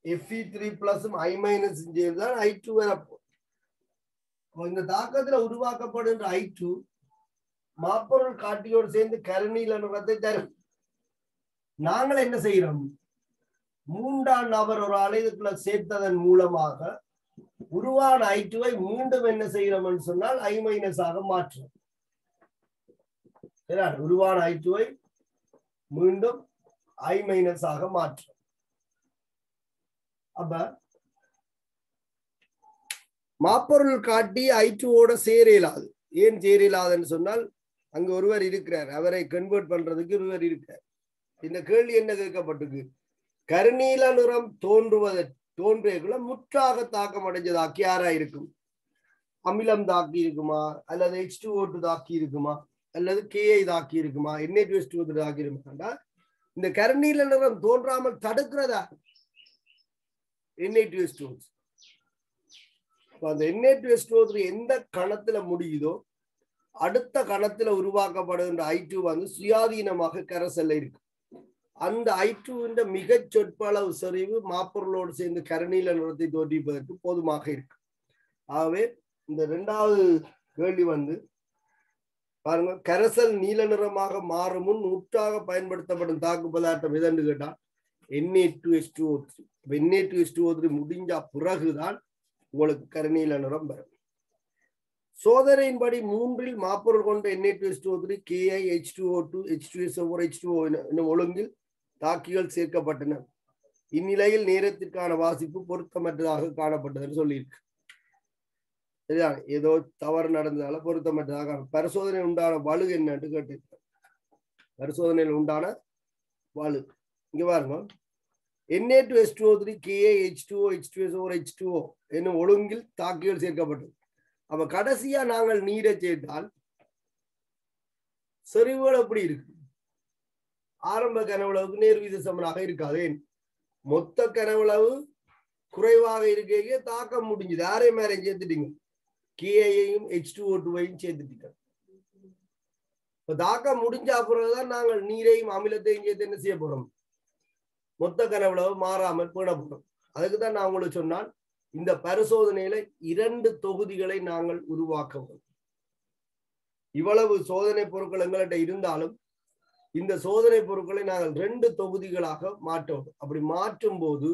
FE three பிளஸும் I minus சேர்ந்து தான் ஐ டூ வரப்போ அப்போ இந்த தாக்கத்துல உருவாக்கப்படுகின்ற ஐ டூ மாப்பொருள் காட்டியோடு சேர்ந்து கருணீல நிறத்தை தரும் நாங்கள் என்ன செய்யறோம் மூன்றாம் நபர் ஒரு ஆளை இதுக்குள்ள சேர்த்ததன் மூலமாக உருவான ஐ டூவை மீண்டும் என்ன செய்யறோம்னு சொன்னால் ஐ மைனஸ் ஆக மாற்றும் சரியா? உருவான ஐ டூவை மீண்டும் ஐ மைனஸ் ஆக மாற்றும் அப்ப மாப்பொருள் காட்டி ஐ டூவோட சேர இயலாது ஏன் சேர இயலாதுன்னு சொன்னால் அங்க ஒருவர் இருக்கிறார் அவரை கன்வெர்ட் பண்றதுக்கு ஒருவர் இருக்கிறார் இந்த கேள்வி என்ன கேட்கப்பட்டிருக்கு கருநீல நிறம் தோன்றுவதை தோன்றியக்குள்ள முற்றாக தாக்கம் அடைஞ்சதாக்கி யாரா இருக்கும் அமிலம் தாக்கி இருக்குமா அல்லது எச் டூ ஓட்டு தாக்கி இருக்குமா அல்லது கேஐ தாக்கி இருக்குமா என்ஏ டூ எஸ் டூ தாக்கி இருக்குமாண்டா இந்த கருநீல நிறம் தோன்றாமல் தடுக்கிறதா என்ஏ டூ எஸ் டூ அந்த என்ஏ டூ எஸ் டூ எந்த கணத்துல முடியுதோ அடுத்த கணத்துல உருவாக்கப்படுகின்ற ஐ டூ வந்து சுயாதீனமாக கரசல்ல இருக்கு அந்த ஐ டூவின் மிகச் சொற்பளவு செறிவு மாப்பொருளோடு சேர்ந்து கருநீல நிறத்தை தோற்றிப்பதற்கு போதுமாக இருக்கு ஆகவே இந்த இரண்டாவது கேள்வி வந்து பாருங்க கரசல் நீல நிறமாக மாறும் முன் நூற்றாக பயன்படுத்தப்படும் தாக்கு பதார்த்தம் எதன்னு கேட்டால் N A two S two O three N A two S two O three முடிஞ்ச பிறகுதான் உங்களுக்கு கருநீல நிறம் வரும் சோதனையின்படி மூன்றில் மாப்பொருள் கொண்ட N A two S two O three K I H two O two H two S O H two O என்னும் ஒழுங்கில் தாக்கிகள் சேர்க்கப்பட்டன இந்நிலையில் நேரத்திற்கான வாசிப்பு பொருத்தமற்றதாக காணப்பட்டதுன்னு சொல்லியிருக்கு சரியா ஏதோ தவறு நடந்ததால பொருத்தமற்றதாக காண- பரிசோதனை உண்டான வலு என்னன்னு கேட்டிருக்காங்க பரிசோதனையில் உண்டான வலு இங்க பாருங்க N A two S two three K A H two H two S four H two என்னும் ஒழுங்கில் தாக்கிகள் சேர்க்கப்பட்டது அப்ப கடைசியா நாங்கள் நீரை சேர்த்தால் செறிவுகள் எப்படி இருக்கு ஆரம்ப கனவுளவுக்கு நேர்வீத சமனாக இருக்காது ஏன் மொத்த கனவுளவு குறைவாக இருக்க தாக்கம் முடிஞ்சது யாரே மேலே சேர்த்துட்டீங்க கேஐயையும் ஹெச் டூ ஓ டூவையும் சேர்த்துட்டீங்க இப்ப தாக்கம் முடிஞ்ச அப்புறம்தான் நாங்கள் நீரையும் அமிலத்தையும் சேர்த்து என்ன செய்ய போறோம் மொத்த கனவுளவு மாறாமல் பேண போறோம் அதுக்கு தான் நான் உங்களுக்கு சொன்னால் இந்த பரிசோதனையில இரண்டு தொகுதிகளை நாங்கள் உருவாக்கவும் இவ்வளவு சோதனை பொருட்கள் எங்கள்கிட்ட இருந்தாலும் இந்த சோதனை பொருட்களை நாங்கள் ரெண்டு தொகுதிகளாக மாற்றோம் அப்படி மாற்றும் போது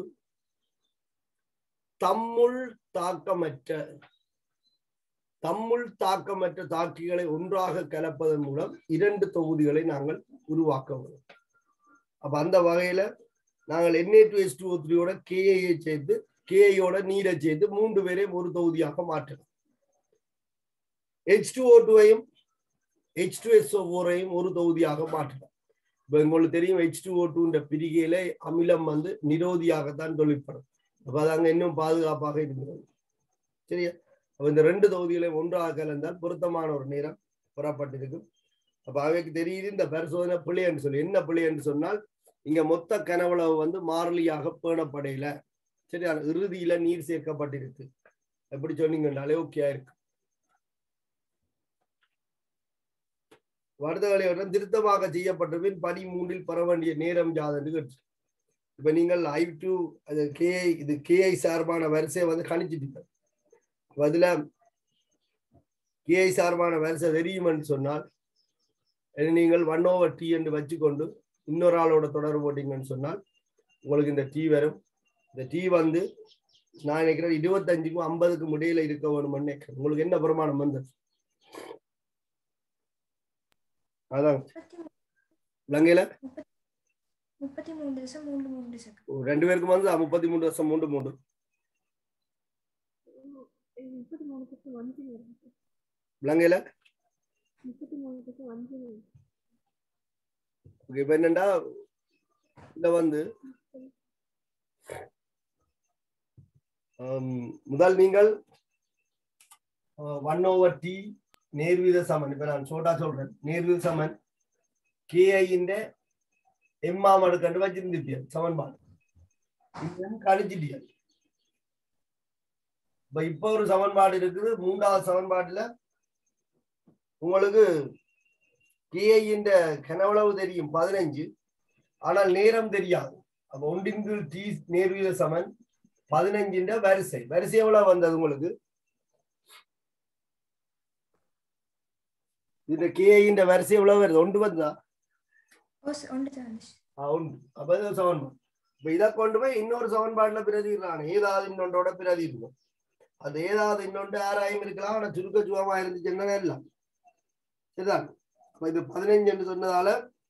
தம்முள் தாக்கமற்ற தம்முள் தாக்கமற்ற தாக்கிகளை ஒன்றாக கலப்பதன் மூலம் இரண்டு தொகுதிகளை நாங்கள் உருவாக்க வேண்டும் அப்ப அந்த வகையில நாங்கள் N A two S two O த்ரீயோட கேஐயை சேர்த்து கேஐயோட நீரை சேர்த்து மூன்று பேரையும் ஒரு தொகுதியாக மாற்றலாம் ஹெச் டூ ஓ டூவையும் ஹெச் டூ எஸ் ஓரையும் ஒரு தொகுதியாக மாற்றலாம் இப்ப உங்களுக்கு தெரியும் ஹெச் டூ ஓ டூன்ற பிரிகையில அமிலம் வந்து நிரோதியாகத்தான் தொழிற்படும் அப்ப அது அங்க இன்னும் பாதுகாப்பாக இருக்கிறது சரியா அப்ப இந்த ரெண்டு தொகுதிகளையும் ஒன்றாக கலந்தால் பொருத்தமான ஒரு நேரம் பெறப்பட்டிருக்கும் அப்ப அவைக்கு தெரியுது இந்த பரிசோதனை பிழை என்று சொல்லி என்ன பிழை என்று சொன்னால் இங்க மொத்த கனவுளவு வந்து மாறிலியாக பேணப்படையில சரியா இறுதியில நீர் சேர்க்கப்பட்டிருக்கு எப்படி சொன்னீங்கன்னாலே ஓகே இருக்கு வருதகளையுடன் திருத்தமாக செய்யப்பட்ட பின் படி மூன்றில் பெற வேண்டிய நேரம் ஜாதன்னு கேட்டு இப்ப நீங்கள் ஐ டூ அது கேஐ இது கேஐ சார்பான வரிசையை வந்து கணிச்சிட்டீங்க அப்ப அதுல கேஐ சார்பான வரிசை தெரியுமென்று சொன்னால் இது நீங்கள் ஒன் ஓவர் டி என்று வச்சுக்கொண்டு இன்னொரு ஆளோட தொடர்பு போட்டீங்கன்னு சொன்னால் உங்களுக்கு இந்த டீ வரும் இந்த டீ வந்து நான் நினைக்கிறேன் இருபத்தஞ்சுக்கும் ஐம்பதுக்கும் இடையில இருக்க வேணும்னு நினைக்கிறேன் உங்களுக்கு என்ன பிரமாணம் வந்து அதான் இலங்கையில முப்பத்தி மூணு தசம் மூன்று மூன்று செகண்ட் ரெண்டு பேருக்கும் வந்து முப்பத்தி மூணு வருஷம் மூன்று மூன்று முப்பத்தி மூணு பக்கம் அஞ்சு வரும் இலங்கையில முப்பத்தி மூணு பக்கம் அஞ்சு வரும் ஓகே இப்ப என்னண்டா இந்த வந்து ஆம், முதல் நீங்கள் ஒன் ஓவர் டி நேர்வீத சமன் இப்ப நான் சோட்டா சொல்றேன் நேர்வீத சமன் கேஐ இந்த எம்மாம் அடுக்கண்டு வச்சிருந்துட்டியல் சமன்பாடு இது கழிச்சிட்டியல் இப்ப இப்ப ஒரு சமன்பாடு இருக்குது மூன்றாவது சமன்பாடுல உங்களுக்கு கேஐ இந்த கனவுளவு தெரியும் பதினஞ்சு ஆனால் நேரம் தெரியாது அப்ப ஒன்றின் கீழ் டி நேர்வீத சமன் பதினஞ்சின்ற வரிசை வரிசை எவ்வளவு வந்தது உங்களுக்கு இந்த கேயின் வரிசை எவ்வளவு வருது ஒன்று வந்தா ஓ ஸ்- ஒன்று தான் வந்துச்சு ஆ, உண்டு அப்ப இது சமன்பாடு இப்ப இதை கொண்டு போய் இன்னொரு சமன்பாட்டுல பிரதிடுறாங்க ஏதாவது இன்னொன்றோட பிரதிடுவோம் அது ஏதாவது இன்னொன்று ஆறாயும் இருக்கலாம் ஆனா சுருக்க சுகமா இருந்துச்சுன்னா எல்லாம் சரிதான் அப்ப இது பதினஞ்சு என்று சொன்னதால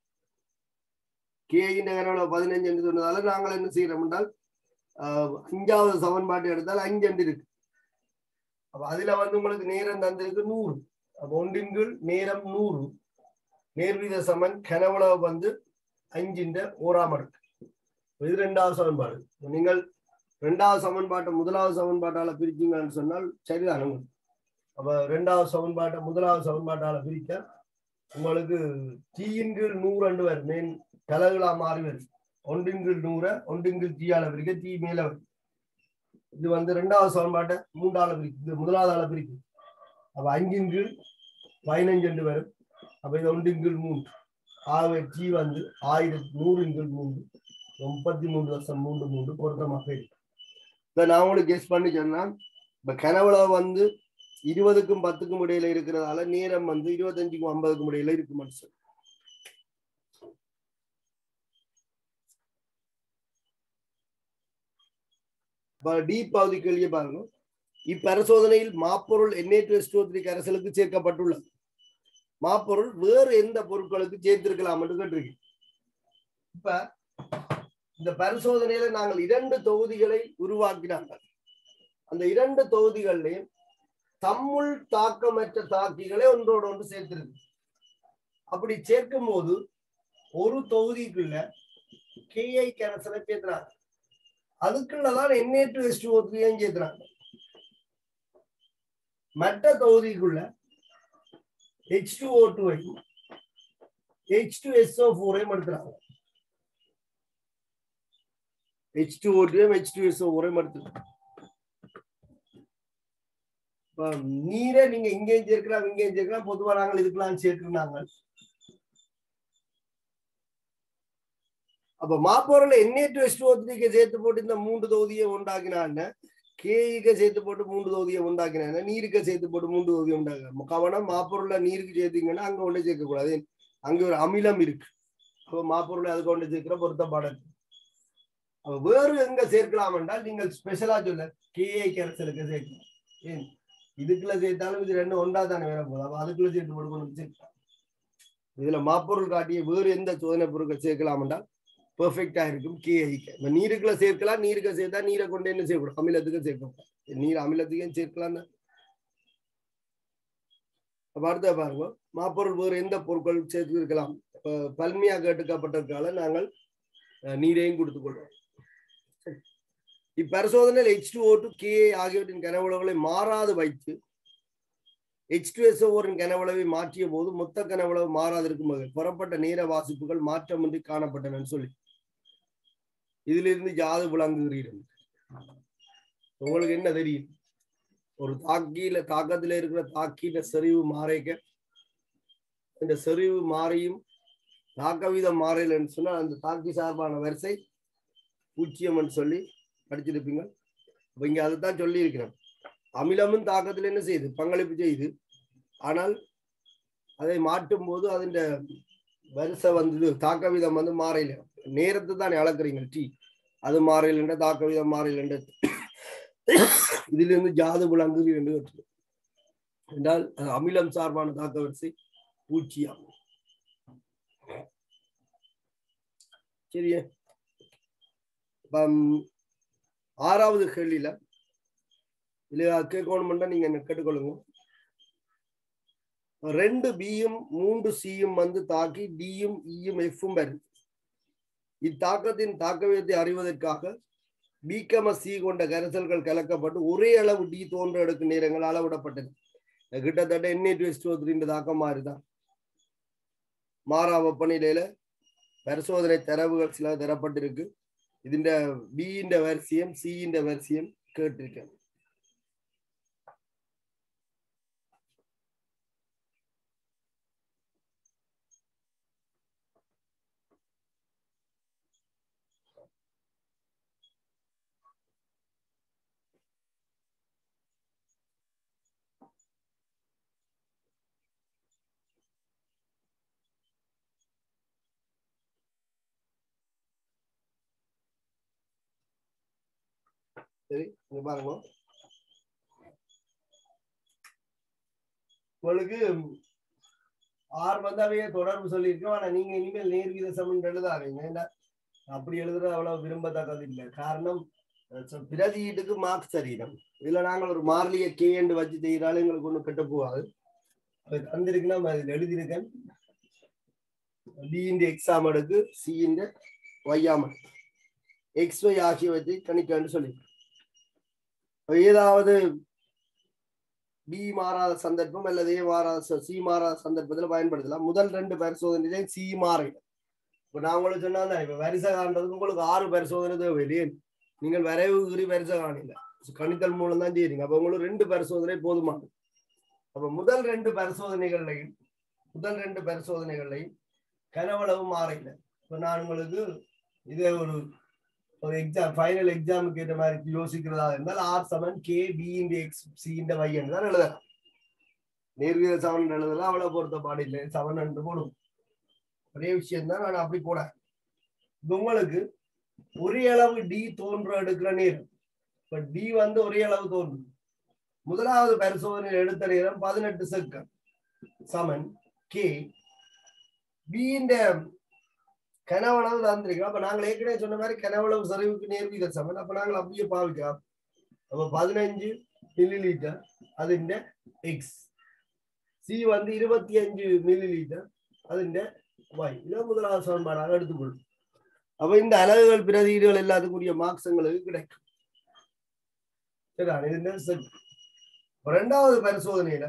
கேயின் கனவுல பதினஞ்சு என்று சொன்னதால நாங்கள் என்ன செய்யறோம் என்றால் ஆஹ், அஞ்சாவது சமன்பாட்டு எடுத்தால் அஞ்சு என்று இருக்கு அப்ப அதுல வந்து உங்களுக்கு நேரம் தந்திருக்கு நூறு அப்ப ஒன்றின் கீழ் நேரம் நூறு நேர்வீத சமன் கனவுளவு வந்து அஞ்சின்ற ஓராம் அடுக்கு இது ரெண்டாவது சமன்பாடு நீங்கள் ரெண்டாவது சமன்பாட்டை முதலாவது சமன்பாட்டால பிரிச்சீங்கன்னு சொன்னால் சரிதான் உங்களுக்கு அப்ப ரெண்டாவது சமன்பாட்டை முதலாவது சமன்பாட்டால பிரிக்க உங்களுக்கு தீயின் கீழ் நூறு ரெண்டு வரும் மெயின் கலகுலா மாறி வரும் ஒன்றின் கீழ் நூறை ஒன்றின் கீழ் தீயால பிரிக்க தீ மேல வரும் இது வந்து ரெண்டாவது சமன்பாட்டை மூன்றால பிரிக்கும் இது முதலாவது ஆள பிரிக்கும் அப்ப அஞ்சின் கீழ் பதினஞ்சு ரெண்டு வரும் அப்ப இது ஒன்றின் கீழ் மூன்று ஆகவே டி வந்து ஆயிரத்தி நூறின் கீழ் மூன்று முப்பத்தி மூன்று வருஷம் மூன்று மூன்று பொருத்தமாக இருக்கு இப்ப நான் உங்களுக்கு கெஸ் பண்ணி சொன்னா இப்ப கனவுல வந்து இருபதுக்கும் பத்துக்கும் இடையில இருக்கிறதால நேரம் வந்து இருபத்தஞ்சுக்கும் ஐம்பதுக்கும் இடையில இருக்கு மனுஷன் டி பகுதி கேள்வியை பாருங்க இப்பரிசோதனையில் மாப்பொருள் எண்ணெய் கரைசலுக்கு சேர்க்கப்பட்டுள்ளது மாப்பொருள் வேறு எந்த பொருட்களுக்கு சேர்த்திருக்கலாம் என்று கேட்டிருக்கேன் இப்ப இந்த பரிசோதனையில நாங்கள் இரண்டு தொகுதிகளை உருவாக்கினார்கள் அந்த இரண்டு தொகுதிகள்லையும் தம்முள் தாக்கமற்ற தாக்கிகளை ஒன்றோடு ஒன்று சேர்த்திருக்கு அப்படி சேர்க்கும் போது ஒரு தொகுதிக்குள்ள கேஐ கரைசலை சேர்த்துறாங்க அதுக்குள்ளதான் எண்ணெய் எஸ்ட் ஓத்தியும் சேர்த்துறாங்க மற்ற தொகுதிக்குள்ள ஹெச் டூ ஓ டூவையும் ஹெச் டூ எஸ்ஓ ஃபோரையும் எடுத்துறாங்க ஹெச் டூ ஓ டூவையும் ஹெச் டூ எஸ்ஓ ஃபோரையும் எடுத்துறாங்க இப்ப நீரை நீங்க இங்கேயும் சேர்க்கலாம் இங்கேயும் சேர்க்கலாம் பொதுவா நாங்கள் இதுக்கெல்லாம் சேர்க்கிறாங்க அப்ப மாப்பொருள் எண்ணெய் டு எஸ்ட் ஓத்திரிக்க சேர்த்து போட்டு இந்த மூன்று தொகுதியை உண்டாக்கினான்னு கேயிக்க சேர்த்து போட்டு மூன்று தொகுதியை உண்டாக்கினாங்க நீருக்க சேர்த்து போட்டு மூன்று தொகுதியை உண்டாக்குறாங்க கவனம் மாப்பொருளை நீருக்கு சேர்த்தீங்கன்னா அங்க ஒண்ணு சேர்க்க கூடாது அங்க ஒரு அமிலம் இருக்கு அப்ப மாப்பொருளை அதுக்கு ஒன்று சேர்க்கிற பொருத்தப்பாடு அப்ப வேறு எங்க சேர்க்கலாம் என்றால் நீங்கள் ஸ்பெஷலா சொல்ல கேஏ கரைசலுக்கு சேர்க்கலாம் ஏன் இதுக்குள்ள சேர்த்தாலும் இது ரெண்டு ஒன்றா தானே வேற போகுது அப்ப அதுக்குள்ள சேர்த்து போட்டு கொண்டு வந்து சேர்க்கலாம் இதுல மாப்பொருள் காட்டிய வேறு எந்த சோதனை பொருட்கள் சேர்க்கலாம் என்றால் பெர்ஃபெக்டா இருக்கும் கேஐக்கு இந்த நீருக்குள்ள சேர்க்கலாம் நீருக்கு சேர்த்தா நீரை கொண்டு என்ன செய்யக்கூடாது அமிலத்துக்கு சேர்க்கக்கூடாது நீர் அமிலத்துக்கும் சேர்க்கலாம் தான் அப்ப அடுத்த பாருங்க மாப்பொருள் வேறு எந்த பொருட்கள் சேர்த்து இருக்கலாம் இப்ப பல்மையாக கேட்டுக்கப்பட்டதுக்கால நாங்கள் அஹ், நீரையும் கொடுத்துக் கொள்வோம் சரி. இப்பரிசோதனையில் H two O two K ஆகியவற்றின் கனவுளவுகளை மாறாது வைத்து ஹெச் டூ எஸ் ஓரின் கனவுளவை மாற்றிய போது மொத்த கனவுளவு மாறாதிருக்கும் வகையில் புறப்பட்ட நீர வாசிப்புகள் மாற்றமின்றி காணப்பட்டன சொல்லி இதிலிருந்து யாது விளங்குகிறீர்கள் உங்களுக்கு என்ன தெரியும் ஒரு தாக்கியில தாக்கத்துல இருக்கிற தாக்கியில செறிவு மாறைக்க இந்த செறிவு மாறியும் தாக்க வீதம் மாறையிலன்னு சொன்னா அந்த தாக்கி சார்பான வரிசை பூஜ்ஜியம் சொல்லி படிச்சிருப்பீங்க அப்ப இங்க அதுதான் சொல்லி இருக்கிறேன் அமிலமும் தாக்கத்துல என்ன செய்யுது பங்களிப்பு செய்யுது ஆனால் அதை மாட்டும் போது அதன் வரிசை வந்து தாக்க வீதம் வந்து மாறையில நேரத்தை தான் அளக்குறீங்க டீ அது மாறையிலன்ற தாக்க வீதம் மாறையிலன்ற இதிலிருந்து ஜாது விளங்கு என்று கற்று என்றால் அது அமிலம் சார்பான தாக்க வரிசை பூச்சியம் சரியா அப்பம், ஆறாவது கேள்வியில இல்லையா கேட்கணும்னா நீங்க என்ன கேட்டுக்கொள்ளுங்க ரெண்டு பியும் மூன்று சியும் வந்து தாக்கி டியும் இயும் எஃப்பும் வருது இத்தாக்கத்தின் தாக்கவியத்தை அறிவதற்காக பீக்கம சி கொண்ட கரைசல்கள் கலக்கப்பட்டு ஒரே அளவு டி தோன்ற எடுக்கும் நேரங்கள் அளவிடப்பட்டது இது கிட்டத்தட்ட எண்ணெய் டுவெஸ்ட் த்ரீன்ற தாக்கம் மாறிதான் மாறா வெப்பநிலையில பரிசோதனை தரவுகள் சில தரப்பட்டிருக்கு ഇതിന്റെ ബിന്റെ വരസ്യം സിന്റെ വരസ്യം കേട്ടിരിക്കണം சரி இங்க பாருங்க உங்களுக்கு ஆறு வந்தாவே தொடர்பு சொல்லியிருக்கோம் ஆனா நீங்க இனிமேல் நேர்வீத சமன் எழுதாதீங்க ஏன்னா அப்படி எழுதுறது அவ்வளவு விரும்பத்தக்கது இல்லை காரணம் அஹ் ச- பிரதியீட்டுக்கு மார்க் சரீரம் இதுல நாங்கள் ஒரு மார்லிய கே என்று வச்சு செய்யறாலும் எங்களுக்கு ஒண்ணும் கெட்ட போகாது அது தந்திருக்குன்னா நான் இதுல எழுதியிருக்கேன் பி இந்த எக்ஸாம் எடுக்கு சி இந்த ஒய்யாமல் எக்ஸ் ஒய் ஆகியவற்றை கணிக்கன்னு சொல்லி ஏதாவது பி மாறாத சந்தர்ப்பம் அல்லது ஏ மாறாத சி மாறாத சந்தர்ப்பத்தில் பயன்படுத்தலாம் முதல் ரெண்டு பரிசோதனை சி மாறிடும் இப்ப நான் உங்களுக்கு சொன்னா இப்ப வரிசை காண்றதுக்கு உங்களுக்கு ஆறு பரிசோதனை தேவையில்லையே நீங்கள் வரைவு குறி வரிசை காணல கணித்தல் மூலம் தான் செய்றீங்க அப்ப உங்களுக்கு ரெண்டு பரிசோதனை போதுமானது அப்ப முதல் ரெண்டு பரிசோதனைகள்லையும் முதல் ரெண்டு பரிசோதனைகள்லையும் கனவளவு மாறல இப்ப நான் உங்களுக்கு இதே ஒரு ஒரு எக்ஸாம் ஃபைனல் எக்ஸாமுக்கு ஏற்ற மாதிரி யோசிக்கிறதா இருந்தால் ஆர் செவன் கே பி இந்த எக்ஸ் சி இந்த வை என்று தான் எழுதலாம் நேர்வீத செவன் எழுதலாம் அவ்வளவு பொறுத்த பாடு இல்லை செவன் என்று போடும் ஒரே விஷயம் தான் நான் அப்படி போட இப்ப உங்களுக்கு ஒரே அளவு டி தோன்ற எடுக்கிற நேரம் இப்ப டி வந்து ஒரே அளவு தோன்றும் முதலாவது பரிசோதனை எடுத்த நேரம் பதினெட்டு செகண்ட் சமன் கே பி இந்த கனவளவு தந்திருக்கோம் அப்ப நாங்கள் ஏற்கனவே சொன்ன மாதிரி கனவளவு சரிவுக்கு நேர்வீத சமன் அப்ப நாங்கள் அப்படியே பாவிக்கலாம் அப்ப பதினஞ்சு மில்லி லிட்டர் അതിന്റെ എക്സ് സി வந்து இருபத்தி அஞ்சு மில்லி லிட்டர் അതിന്റെ y இதை முதலாவது சமன்பாடாக எடுத்துக்கொள்ளும் அப்ப இந்த அலகுகள் பிரதியீடுகள் எல்லாத்துக்குரிய மார்க்ஸ் எங்களுக்கு கிடைக்கும் சரியா ഇതിന്റെ set. அப்ப ரெண்டாவது பரிசோதனையில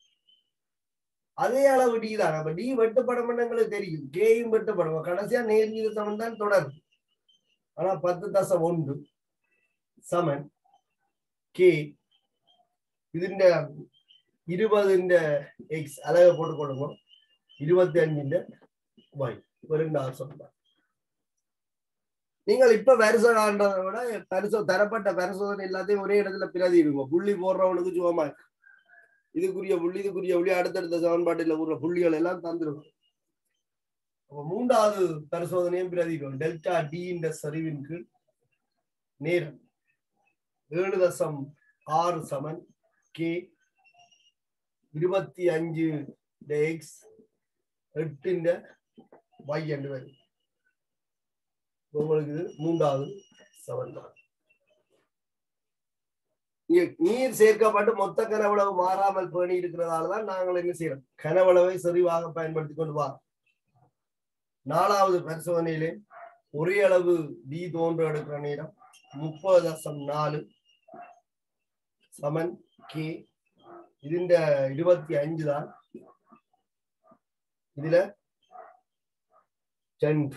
அதே அளவு டி தான் அப்ப டி வெட்டுப்படம் எங்களுக்கு தெரியும் கேயும் வெட்டுப்படும் கடைசியா நேர்வீத சமன் தான் தொடரும் ஆனா பத்து தசம் ஒன்று சமன் கே ഇതിന്റെ ഇരുപതിന്റെ എക്സ് അലക പോട്ട് കൊടുക്കും ഇരുപത്തി അഞ്ചിന്റെ വൈ இரண்டாவது சொன்னார் நீங்கள் இப்ப பரிசோ காண்றதை விட பரிசோ தரப்பட்ட பரிசோதனை எல்லாத்தையும் ஒரே இடத்துல பிரதிடுங்க புள்ளி போடுறவனுக்கு சுகமா இருக்கு இதுக்குரிய புள்ளி இதுக்குரிய புள்ளி அடுத்தடுத்த சமன்பாட்டில் உள்ள புள்ளிகள் எல்லாம் தந்துருக்கும் அப்ப மூன்றாவது பரிசோதனையும் பிரதிடும் டெல்டா டி இந்த சரிவின் கீழ் நேரம் ஏழு தசம் ஆறு சமன் கே இருபத்தி அஞ்சு எக்ஸ் எட்டிന്റെ y என்று வரும் உங்களுக்கு இது மூன்றாவது சமன்பாடு இங்க நீர் சேர்க்கப்பட்டு மொத்த கனவளவு மாறாமல் பேணி இருக்கிறதால தான் நாங்கள் என்ன செய்யறோம் கனவளவை சரிவாக பயன்படுத்தி கொண்டு வா நாலாவது பரிசோதனையிலே ஒரே அளவு டி தோன்று எடுக்கிற நேரம் முப்பது தசம் நாலு சமன் கே ഇതിന്റെ ഇരുപത്തി അഞ്ച് தான் இதுல ரெண்டு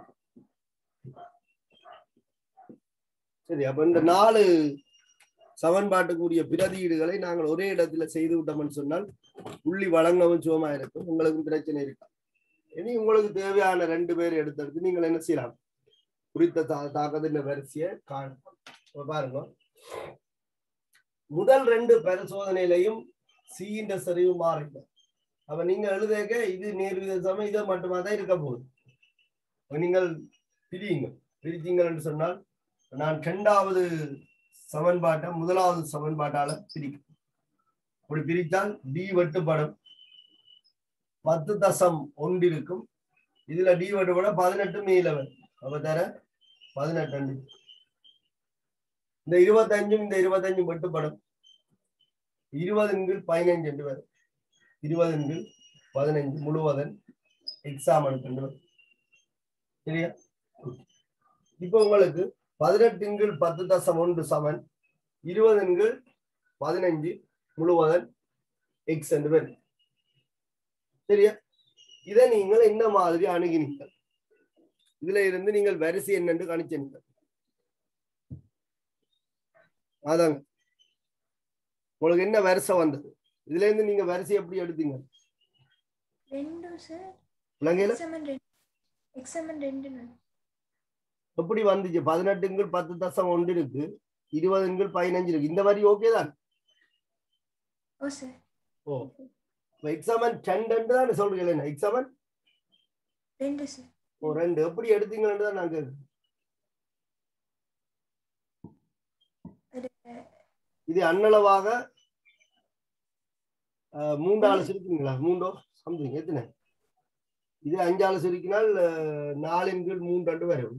சரி அப்ப இந்த நாலு சமன்பாட்டுக்குரிய பிரதியீடுகளை நாங்கள் ஒரே இடத்துல செய்து விட்டோம்னு சொன்னால் புள்ளி வழங்கவும் சுகமா இருக்கும் உங்களுக்கும் பிரச்சனை இருக்கா இனி உங்களுக்கு தேவையான ரெண்டு பேர் எடுத்தெடுத்து நீங்கள் என்ன செய்யலாம் குறித்த தா- தாக்கத்தின் வரிசையை காணலாம் இப்ப பாருங்க முதல் ரெண்டு பரிசோதனையிலையும் சீண்ட சரிவு மாறிடும் அப்ப நீங்க எழுதேக்க இது நேர்வித சமம் இதை மட்டுமா தான் இருக்க போகுது அப்ப நீங்கள் பிரியுங்க பிரித்தீங்கன்னு சொன்னால் நான் இரண்டாவது சமன்பாட்டை முதலாவது சமன்பாட்டால பிரிக்கும் அப்படி பிரித்தால் டி வெட்டுப்படும் பத்து தசம் ஒன்று இருக்கும் இதுல டி வெட்டுப்பட பதினெட்டு மீல வரும் அப்ப தர பதினெட்டு அண்டு. இந்த இருபத்தஞ்சும் இந்த இருபத்தஞ்சும் வெட்டுப்படும் இருபதுங்கில் பதினஞ்சு என்று வரும் இருபதுங்கில் பதினஞ்சு முழுவதன் எக்ஸாம் எடுத்து வரும் சரியா இப்போ உங்களுக்கு பதினெட்டுங்கள் பத்து தசம் ஒன்று சமன் இருபதுங்கள் பதினஞ்சு முழுவதன் எக்ஸ் என்று வரும் சரியா இதை நீங்கள் என்ன மாதிரி அணுகினீர்கள் இதுல இருந்து நீங்கள் வரிசை என்னென்று கணிச்சீர்கள் அதாங்க உங்களுக்கு என்ன வரிசை வந்தது இதுல இருந்து நீங்க வரிசை எப்படி எடுத்தீங்க ரெண்டு சார் இலங்கையில எக்ஸாமன் ரெண்டு எக்ஸாமன் ரெண்டு நாள் எப்படி வந்துச்சு பதினெட்டுங்கள் பத்து தசம் ஒன்று இருக்கு இருபதுங்கள் பதினஞ்சு இருக்கு இந்த மாதிரி ஓகே தான் ஓ சார் ஓ எக்ஸாமன் ரெண்டு தான் சொல்றீங்களா எக்ஸாமன் ரெண்டு சார் ஓ ரெண்டு எப்படி எடுத்தீங்கன்னு தான் நான் கேட்கிறேன் இது அன்னளவாக அஹ், மூன்றாளு சுருக்குங்களா மூன்றோ சம்திங் எத்தனை இது அஞ்சாளு சுருக்கினால் அஹ், நாலின் கீழ் மூன்று வரும்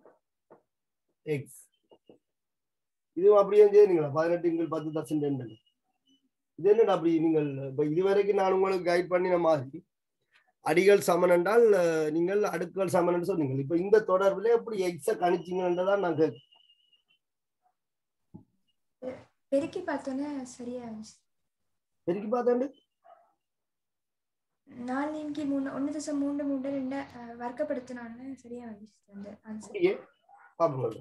எக்ஸ் இதுவும் அப்படியே செய்யுங்களா பதினெட்டு கீழ் பத்து தசம் ரெண்டு இது என்னடா அப்படி நீங்கள் இப்ப இதுவரைக்கும் நான் உங்களுக்கு கைட் பண்ணின மாதிரி அடிகள் சமன் என்றால் அஹ், நீங்கள் அடுக்குகள் சமன் என்று சொன்னீங்க இப்ப இந்த தொடர்புல எப்படி எக்ஸ கணிச்சிங்கன்றதான் நான் கேட்கிறேன். பெருக்கி பார்த்தோன்னே சரியா இருந்துச்சு பெருக்கி பார்த்தேன் நாலு இன்கி மூணு ஒன்று தசம் மூன்று மூன்று ரெண்டு அஹ், வர்க்கப்படுத்தினான்னு சரியா வந்துச்சு அந்த ஆன்சர் அப்படியே பாப்போம்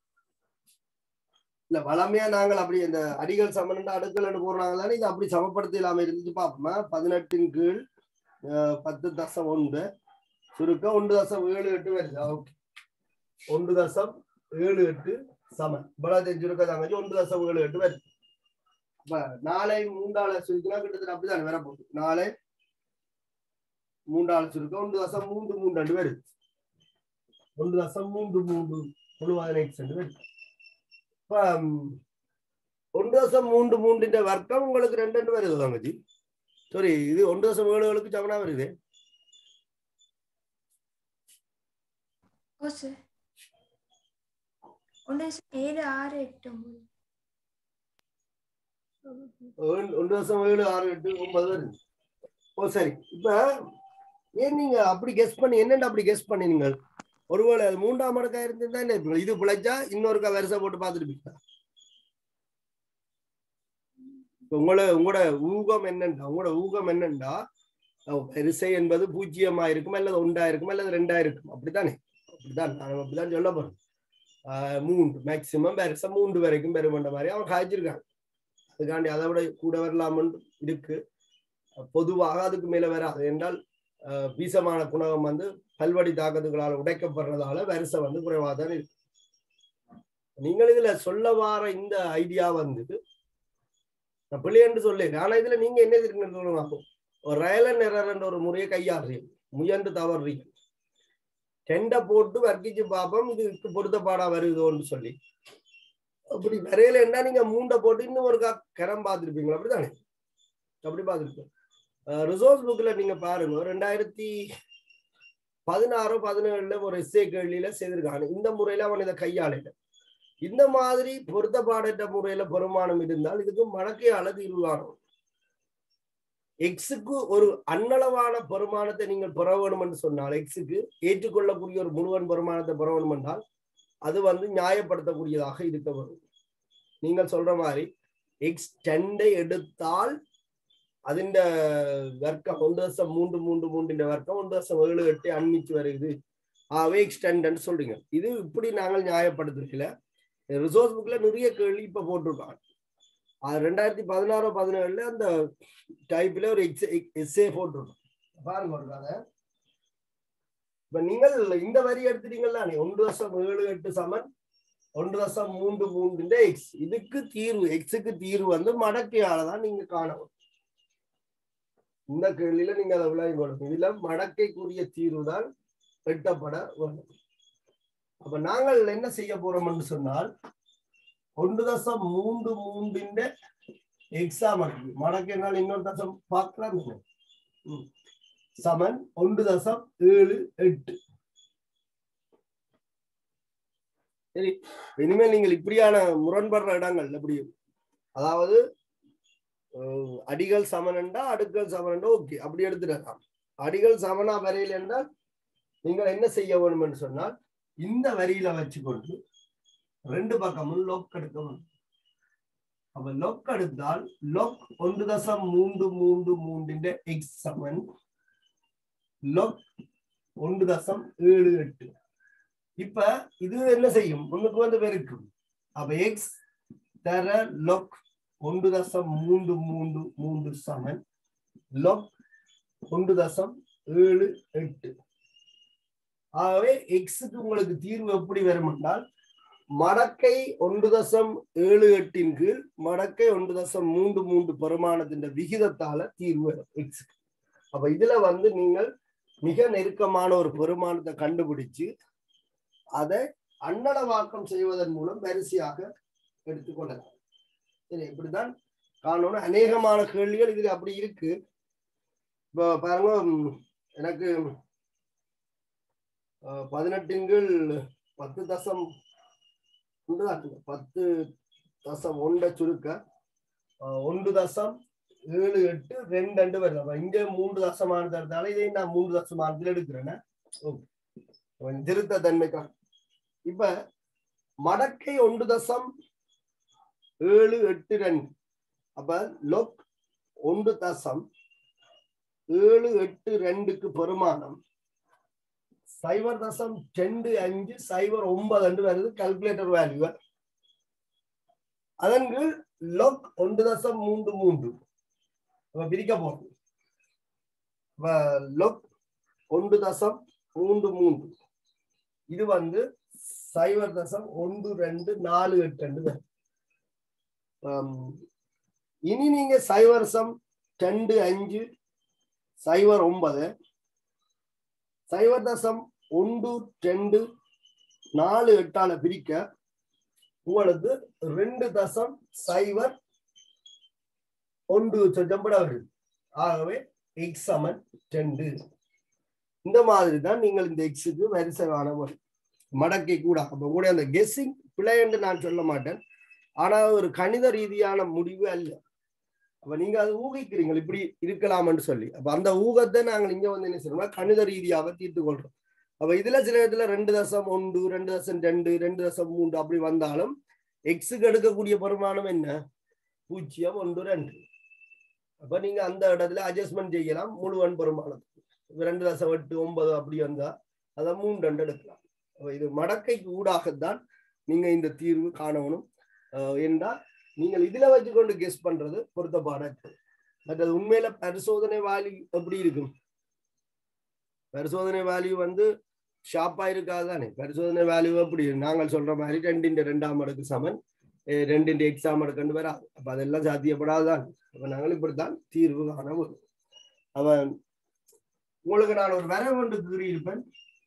இல்ல வளமையா நாங்கள் அப்படி இந்த அடிகள் சமன் அடுக்கல் போடுறாங்க தானே இது அப்படி சமப்படுத்த இல்லாம இருந்துச்சு பாப்போமா பதினெட்டின் கீழ் அஹ், பத்து தசம் ஒன்று சுருக்க ஒன்று தசம் ஏழு எட்டு வருது ஓகே ஒன்று தசம் ஏழு எட்டு சமன் இவ்வளவு சுருக்க தாங்க ஒன்று தசம் ஏழு எட்டு வருது அப்ப நாளை மூன்றாள சுருக்கினா கிட்டத்தட்ட அப்படிதான் வரப்போகுது நாளை மூன்றாள் சுருக்க ஒன்று தசம் மூன்று மூன்று ரெண்டு வருது ஒன்று தசம் மூன்று மூன்று முழுவதனை சென்று வருது இப்ப ம், ஒன்று தசம் மூன்று மூன்றின் வர்க்கம் உங்களுக்கு ரெண்டு ரெண்டு வருது தங்கச்சி சாரி இது ஒன்று தசம் ஏழுகளுக்கு சமனா வருது ஓ சார் ஒன்று தசம் ஏழு ஆறு எட்டு ஒன்பது ஒன்- ஒன்று தசம் ஏழு ஆறு எட்டு ஒன்பது வருது ஓ சரி இப்ப ஏன் நீங்க அப்படி கெஸ் பண்ணி என்னென்ன அப்படி கெஸ் பண்ணீங்க ஒருவேளை அது மூன்றாம் மடக்கா இருந்திருந்தா என்ன இப்ப இது பிழைச்சா இன்னொருக்கா வரிசை போட்டு பார்த்துட்டு உங்களோட உங்களோட ஊகம் என்னண்டா உங்களோட ஊகம் என்னண்டா அஹ் வரிசை என்பது பூஜ்ஜியமா இருக்கும் அல்லது ஒன்றா இருக்கும் அல்லது ரெண்டா இருக்கும் அப்படித்தானே அப்படிதான் நான் அப்படிதான் சொல்ல போறேன் ஆஹ் மூன்று மேக்சிமம் வரிசை மூன்று வரைக்கும் பெருமண்ட மாதிரி அவன் காய்ச்சிருக்காங்க அதுக்காண்டி அதை விட கூட வரலாம்னு இருக்கு பொதுவாக அதுக்கு மேல வராது என்றால் ஆஹ் பீசமான குணகம் வந்து பல்வடி தாக்கத்துகளால் உடைக்கப்படுறதால வரிசை வந்து குறைவாக தான் இருக்கு நீங்கள் இதுல சொல்ல வார இந்த ஐடியா வந்து நான் பிள்ளைன்னு சொல்லி ஆனா இதுல நீங்க என்ன இருக்குன்னு ஒரு ரயலன் என்ற ஒரு முறையை கையாடுறீங்க முயன்று தவறுறீங்க டெண்டை போட்டு வர்க்கிச்சு பார்ப்போம் இதுக்கு பொருத்தப்பாடா வருதோன்னு சொல்லி அப்படி வரையில என்ன நீங்க மூண்டை போட்டு இன்னும் ஒரு கா- கரம் பார்த்துருப்பீங்களா அப்படிதானே அப்படி பார்த்துருப்போம் ரிசோர்ஸ் புக்ல நீங்க பாருங்க ரெண்டாயிரத்தி பதினாறு பதினேழுல ஒரு எஸ்ஏ கேள்வியில செய்திருக்காங்க இந்த முறையில அவன் இதை கையாளல இந்த மாதிரி பொருத்தப்பாடற்ற முறையில பெருமானம் இருந்தால் இதுக்கு மடக்கை அழகு இருவானம் எக்ஸுக்கு ஒரு அன்னளவான பெருமானத்தை நீங்கள் பெற வேணும் என்று சொன்னால் எக்ஸுக்கு ஏற்றுக்கொள்ளக்கூடிய ஒரு முழுவன் பெருமானத்தை பெற வேணும் என்றால் அது வந்து நியாயப்படுத்தக்கூடியதாக இருக்க வரும் நீங்கள் சொல்ற மாதிரி எக்ஸ் டெண்டை எடுத்தால் അതിന്റെ വർക്കം ഒന്ന് ദിവസം മൂന്ന് മൂന്ന് മൂന്നിന്റെ വർക്കം ഒന്ന് ദിവസം ஏழு எட்டு அன்மிச்சு வருது ஆவே எக்ஸ்டெண்ட் சொல்றீங்க இது இப்படி நாங்கள் நியாயப்படுத்துறதுல ரிசோர்ஸ் புக்ல நிறைய கேள்வி இப்ப போட்டிருக்காங்க அது ரெண்டாயிரத்தி பதினாறு பதினேழுல அந்த டைப்ல ஒரு எக்ஸ் எஸ்ஏ போட்டிருக்கோம் பாருங்க ஒரு கதை இப்ப நீங்கள் இந்த வரி எடுத்துட்டீங்களா ஒன்று வருஷம் ஏழு எட்டு சமன் ஒன்று தசம் மூன்று மூன்று எக்ஸ் இதுக்கு தீர்வு எக்ஸுக்கு தீர்வு வந்து மடக்கையால தான் நீங்க காணணும் இந்த கேள்வியில நீங்க அதை விளங்கி கொடுக்கும் இதுல மடக்கைக்குரிய தீர்வு தான் எட்டப்பட வேண்டும் அப்ப நாங்கள் என்ன செய்ய போறோம்னு சொன்னால் ஒன்று தசம் மூன்று மூன்றின் எக்ஸா மடக்கு மடக்கினால் இன்னொரு தசம் பார்க்கலாம் தானே? ம். சமன் ஒன்று தசம் ஏழு எட்டு சரி இனிமேல் நீங்கள் இப்படியான முரண்படுற இடங்கள் எப்படி அதாவது அஹ், அடிகள் சமனண்டா அடுக்கள் சமனண்டா ஓகே அப்படி எடுத்துடலாம் அடிகள் சமனா வரையில் என்றால் நீங்கள் என்ன செய்ய வேண்டும் என்று சொன்னால் இந்த வரியில வச்சுக்கொண்டு ரெண்டு பக்கமும் லொக் எடுக்க வேண்டும் அப்ப லொக் எடுத்தால் லொக் ஒன்று தசம் மூன்று மூன்று மூன்றின் எக்ஸ் சமன் லொக் ஒன்று தசம் ஏழு எட்டு இப்ப இது என்ன செய்யும் முன்னுக்கு வந்து பெருக்கும் அப்ப எக்ஸ் தர லொக் ஒன்று தசம் மூன்று மூன்று மூன்று சமன் லொக் ஒன்று தசம் ஏழு எட்டு ஆகவே எக்ஸுக்கு உங்களுக்கு தீர்வு எப்படி வரும் என்றால் மடக்கை ஒன்று தசம் ஏழு எட்டின் கீழ் மடக்கை ஒன்று தசம் மூன்று மூன்று பெருமானத்தின் விகிதத்தால தீர்வு வரும் எக்ஸுக்கு அப்ப இதுல வந்து நீங்கள் மிக நெருக்கமான ஒரு பெருமானத்தை கண்டுபிடிச்சு அதை அன்னளவாக்கம் செய்வதன் மூலம் வரிசையாக எடுத்துக்கொள்ளலாம் சரி இப்படிதான் காணணும் அநேகமான கேள்விகள் இதுல அப்படி இருக்கு இப்போ பாருங்க ம், எனக்கு அஹ், பதினெட்டுங்கள் பத்து தசம் ஒன்று தான் இருக்கு. பத்து தசம் ஒன்றை சுருக்க அஹ், ஒன்று தசம் ஏழு எட்டு ரெண்டு ரெண்டு வருது அப்ப இங்க மூன்று தசமானது இருந்தாலும் இதை நான் மூன்று தசமானத்தில் எடுக்கிறேன்னா கொஞ்சம் திருத்த தன்மைக்காக இப்ப மடக்கை ஒன்று தசம் ஏழு எட்டு ரெண்டு அப்ப லொக் ஒன்று தசம் ஏழு எட்டு ரெண்டுக்கு பெருமானம் சைபர் தசம் ரெண்டு அஞ்சு சைபர் ஒன்பது என்று வருது கால்குலேட்டர் வேல்யூ அதன் கீழ் லொக் ஒன்று தசம் மூன்று மூன்று அப்ப பிரிக்க போறோம் அப்ப லொக் ஒன்று தசம் மூன்று மூன்று இது வந்து சைபர் தசம் ஒன்று ரெண்டு நாலு எட்டு ரெண்டு வரும். ஆம், இனி நீங்க சைபர் சம் ரெண்டு அஞ்சு சைபர் ஒன்பது சைபர் தசம் ஒன்று ரெண்டு நாலு எட்டால பிரிக்க உங்களுக்கு ரெண்டு தசம் சைபர் ஒன்று சொச்சம்பட வருது ஆகவே எக்ஸ் சமன் ரெண்டு இந்த மாதிரி தான் நீங்கள் இந்த எக்ஸுக்கு வரிசை காண வரும் மடக்கை கூட அப்ப கூட அந்த கெஸ்ஸிங் பிழை என்று நான் சொல்ல மாட்டேன் ஆனா ஒரு கணித ரீதியான முடிவு அல்ல அப்ப நீங்க அது ஊகிக்கிறீங்க இப்படி இருக்கலாம்னு சொல்லி அப்ப அந்த ஊகத்தை நாங்கள் இங்க வந்து என்ன செய்யறோம்னா கணித ரீதியாக தீர்த்து கொள்றோம் அப்ப இதுல சில இடத்துல ரெண்டு தசம் ஒன்று ரெண்டு தசம் ரெண்டு ரெண்டு தசம் மூன்று அப்படி வந்தாலும் எக்ஸுக்கு எடுக்கக்கூடிய பெருமானம் என்ன பூஜ்ஜியம் ஒன்று ரெண்டு அப்ப நீங்க அந்த இடத்துல அட்ஜஸ்ட்மெண்ட் செய்யலாம் முழுவன் பெருமானம் இப்ப ரெண்டு தசம் எட்டு ஒன்பது அப்படி வந்தா அதை மூன்று ரெண்டு எடுக்கலாம் அப்ப இது மடக்கைக்கு ஊடாகத்தான் நீங்க இந்த தீர்வு காணணும் அஹ் என்றால் நீங்கள் இதுல வச்சுக்கொண்டு கெஸ் பண்றது பொருத்தப்பாடற்று மற்றது உண்மையில பரிசோதனை வேல்யூ எப்படி இருக்கும் பரிசோதனை வேல்யூ வந்து ஷார்ப்பா இருக்காது தானே பரிசோதனை வேல்யூ எப்படி நாங்கள் சொல்ற மாதிரி ரெண்டின் ரெண்டாம் அடுக்கு சமன் அஹ் ரெண்டின் எக்ஸாம் அடுக்குன்னு வராது அப்ப அதெல்லாம் சாத்தியப்படாதுதான் அப்ப நாங்கள் இப்படித்தான் தீர்வு காண வரும் அவன் உங்களுக்கு நான் ஒரு வரை கொண்டு கூறியிருப்பேன்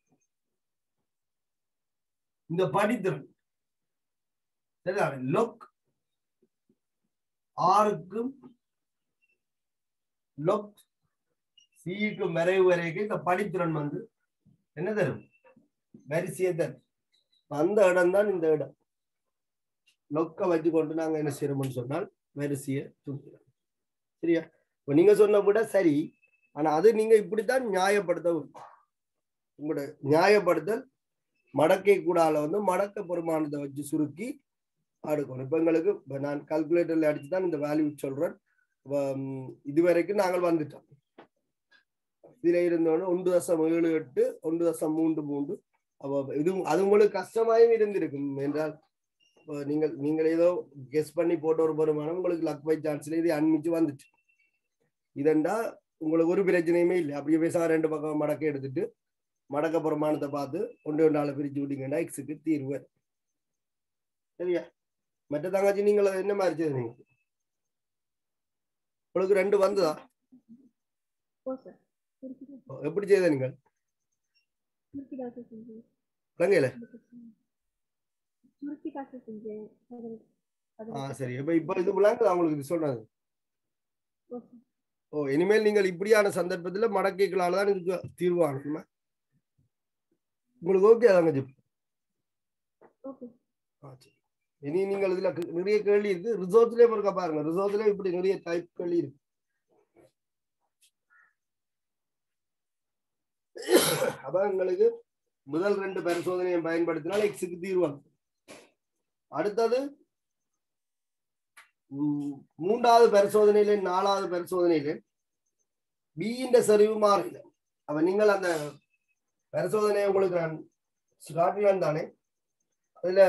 இந்த படித்திறன் சரிதானே லொக் ஆறுக்கும் லொக் சிக்கும் வரைவு வரைக்கும் இந்த படித்திறன் வந்து என்ன தரும் வரிசையை தரும் அந்த இடம் தான் இந்த இடம் லொக்க வச்சு கொண்டு நாங்க என்ன செய்யறோம்னு சொன்னால் வரிசையை தூக்கிறோம் சரியா இப்ப நீங்க சொன்ன விட சரி ஆனா அது நீங்க இப்படித்தான் நியாயப்படுத்த வேண்டும். உங்களோட நியாயப்படுத்தல் மடக்கை கூடால வந்து மடக்க பெருமானத்தை வச்சு சுருக்கி அடுக்கணும் இப்ப எங்களுக்கு இப்ப நான் கால்குலேட்டர்ல அடிச்சு தான் இந்த வேல்யூ சொல்றேன் இப்ப, ம், இதுவரைக்கும் நாங்கள் வந்துட்டோம் இதுல இருந்தோன்னு ஒன்று தசம் ஏழு எட்டு ஒன்று தசம் மூன்று மூன்று அப்ப இது அது உங்களுக்கு கஷ்டமாயும் இருந்திருக்கும் என்றால் இப்ப நீங்கள் நீங்கள் ஏதோ கெஸ் பண்ணி போட்ட ஒரு பெருமானம் உங்களுக்கு லக் பை சான்ஸ்ல இது அன்மிச்சு வந்துச்சு இதெண்டா உங்களுக்கு ஒரு பிரச்சனையுமே இல்லை அப்படியே பேச ரெண்டு பக்கம் மடக்க எடுத்துட்டு மடக்க பிரமாணத்தை பார்த்து ஒன்று ஒன்றால பிரிச்சு விட்டீங்கன்னா எக்ஸுக்கு தீர்வு சரியா மற்ற தங்கச்சி நீங்கள் அதை என்ன மாதிரி செய்தீங்க உங்களுக்கு ரெண்டு வந்ததா ஓ சார் சுருக்கி தான் எப்படி செய்த நீங்கள் சுருக்கி தான் சார் செஞ்சேன் இலங்கையில சுருக்கி தான் சார் செஞ்சேன் அது ஆ அது சரி இப்ப இப்ப இது விளங்குதா உங்களுக்கு இது சொல்றது ஓ சார் ஓ இனிமேல் நீங்கள் இப்படியான சந்தர்ப்பத்துல மடக்கைகளால தான் இதுக்கு தீர்வு ஆகணுமா உங்களுக்கு ஓகே தங்கச்சி ஓகே ஆ, சரி. இனி நீங்கள் இதுல கு- நிறைய கேள்வி இருக்கு ரிசோர்ட்லயே இருக்க பாருங்க ரிசோர்ட்ல இப்படி நிறைய டைப் கேள்வி இருக்கு அப்ப உங்களுக்கு முதல் ரெண்டு பரிசோதனையை பயன்படுத்தினால் எக்ஸுக்கு தீர்வு அடுத்தது ம், மூன்றாவது பரிசோதனையில நாலாவது பரிசோதனையில பியின் சரிவு மாறில அப்ப நீங்கள் அந்த பரிசோதனையை உங்களுக்கு நான் ஸ்காட்லாந்து தானே அதுல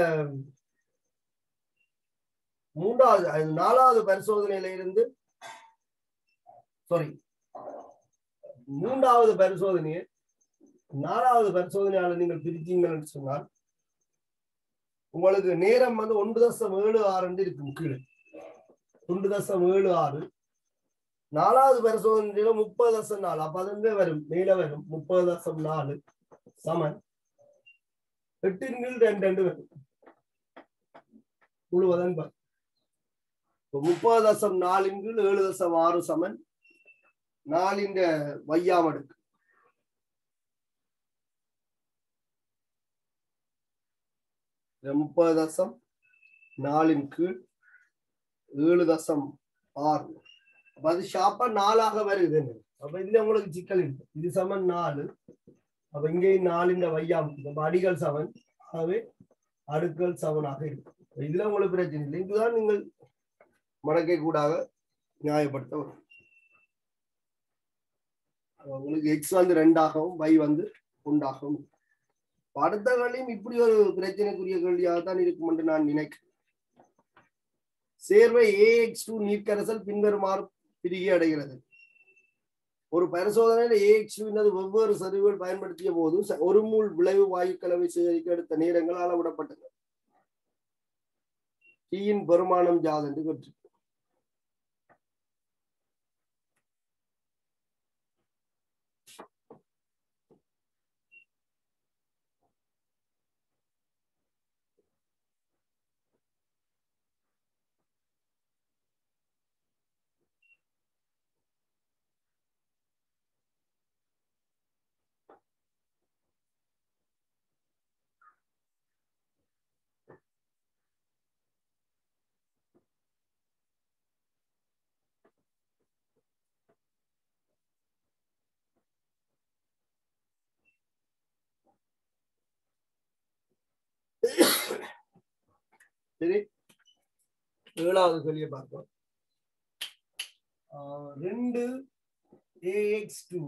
மூன்றாவது அது நாலாவது பரிசோதனையில இருந்து சாரி மூன்றாவது பரிசோதனையை நாலாவது பரிசோதனையால நீங்கள் பிரிச்சீங்கன்னு சொன்னால் உங்களுக்கு நேரம் வந்து ஒன்று தசம் ஏழு ஆறு இருக்கும் கீழே ஒன்று தசம் ஏழு ஆறு நாலாவது பரிசோதனையில முப்பது தசம் நாலு அப்ப அது வந்து வரும் மேல வரும் முப்பது தசம் நாலு சமன் எட்டின் கீழ் ரெண்டு ரெண்டு வரும் முழுவதன் ப- இப்ப முப்பது தசம் நாலின் கீழ் ஏழு தசம் ஆறு சமன் நாலின் வையாம் அடுக்கு இது முப்பது தசம் நாலின் கீழ் ஏழு தசம் ஆறு அப்ப அது ஷாப்பா நாலாக வருது என்ன? அப்ப இதுல உங்களுக்கு சிக்கல் இருக்கு இது சமன் நாலு அப்ப இங்கேயும் நாலு இந்த வையாம் இந்த அடிகள் சமன் ஆகவே அடுக்கள் சமனாக இருக்கும் இதுல உங்களுக்கு பிரச்சனை இல்லை இதுதான் நீங்கள் மடக்கை கூடாக நியாயப்படுத்த வரும் அப்ப உங்களுக்கு எக்ஸ் வந்து ரெண்டாகவும் y வந்து ஒன்றாகவும் இப்ப அடுத்த கேள்வியும் இப்படி ஒரு பிரச்சனைக்குரிய கேள்வியாக தான் இருக்கும் என்று நான் நினைக்கிறேன் சேர்வை ஏஎக்ஸ் டூ நீர்க்கரசல் பின்வருமாறு பிரிகை அடைகிறது ஒரு பரிசோதனையில ஏஎக்ஸ் டூ வெவ்வேறு சரிவுகள் பயன்படுத்திய போது ச- ஒரு மூல் விளைவு வாயு கலவை சேகரிக்க எடுத்த நேரங்கள் அளவிடப்பட்டது தீயின் பெருமானம் ஜாது என்று கற்று சரி ஏழாவது கேள்வியை பார்ப்போம் ஆஹ் ரெண்டு A X two